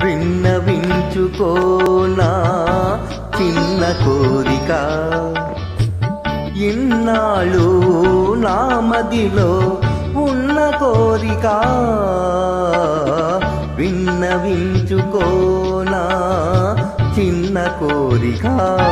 విన్నవించుకోనా చిన్న కోరిక ఇన్నాళ్ళు నా మదిలో ఉన్న కోరిక విన్నవించుకోనా చిన్న కోరిక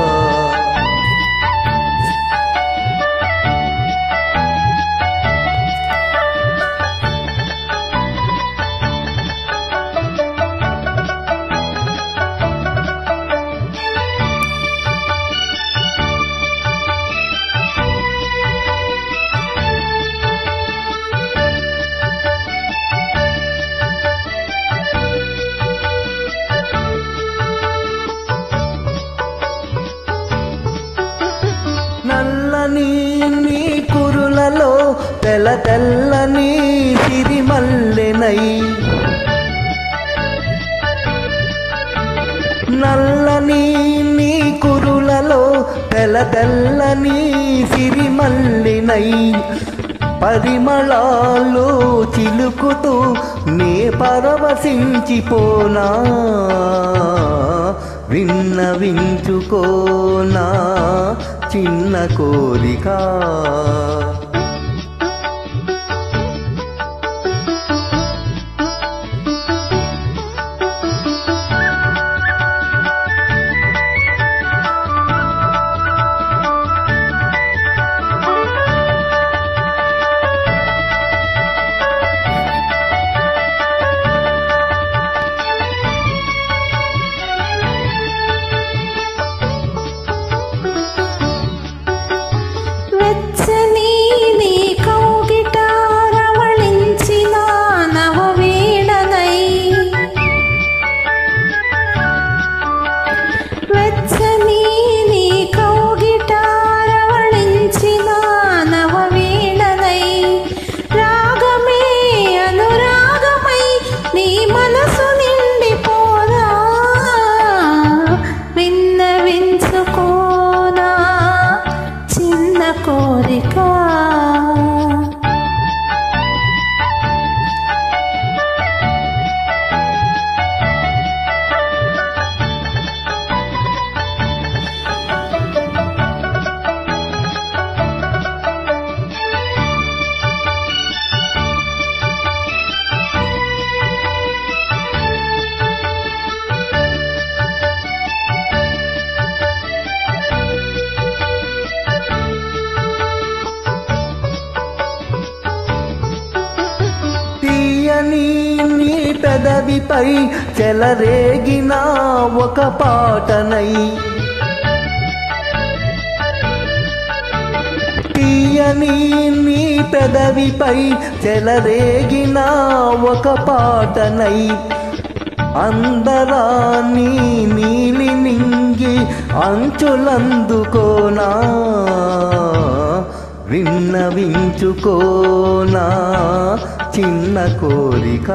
నల్లని నీ కురులలో తెల్ల తెల్లని సిరిమల్లెనై నల్లని నీ కురులలో తెల్ల తెల్లని సిరిమల్లినై పరిమళాలు చిలుకుతూ నే పరవశించిపోనా విన్నవించుకోనా చిన్న కోరిక వెచ్చని నీ కౌగిట రవళించిన నవవీణనై వెచ్చని నీ కౌగిట రవళించిన నవవీణనై రాగమే అనురాగమై నీ మనసు నిండిపోదా విన్నవించుకోనా చిన్న కోరిక తీయని నీ పెదవిపై చెలరేగిన ఒక పాటనై తీయని నీ పెదవిపై చెలరేగిన ఒక పాటనై అందరాన్ని నీలి నింగి అంచులందుకోనా విన్నవించుకోనా చిన్న కోరిక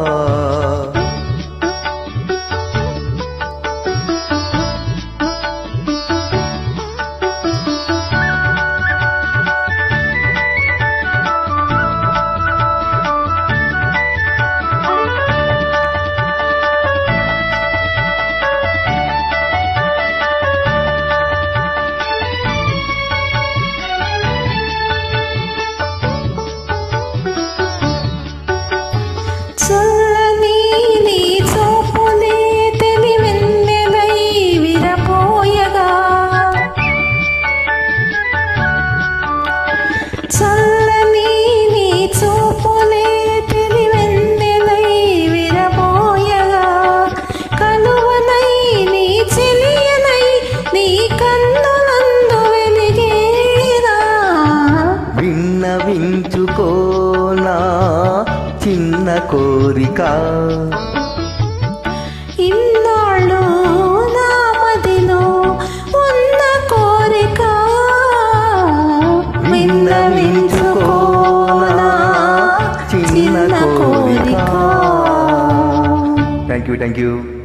చల్లని నీ చూపులే తెలివెన్నెలై విరపోయగా చల్లని నీ చూపులే తెలివెన్నెలై విరపోయగా కలువనై నీ చెలియనై నీ కన్నులందు వెలిగేదా విన్నవించుకోనా చిన్న కోరిక ఇన్నాళ్ళు నా మదిలో ఉన్న కోరిక విన్నవించుకోనా చిన్న కోరిక థ్యాంక్ యూ థ్యాంక్ యూ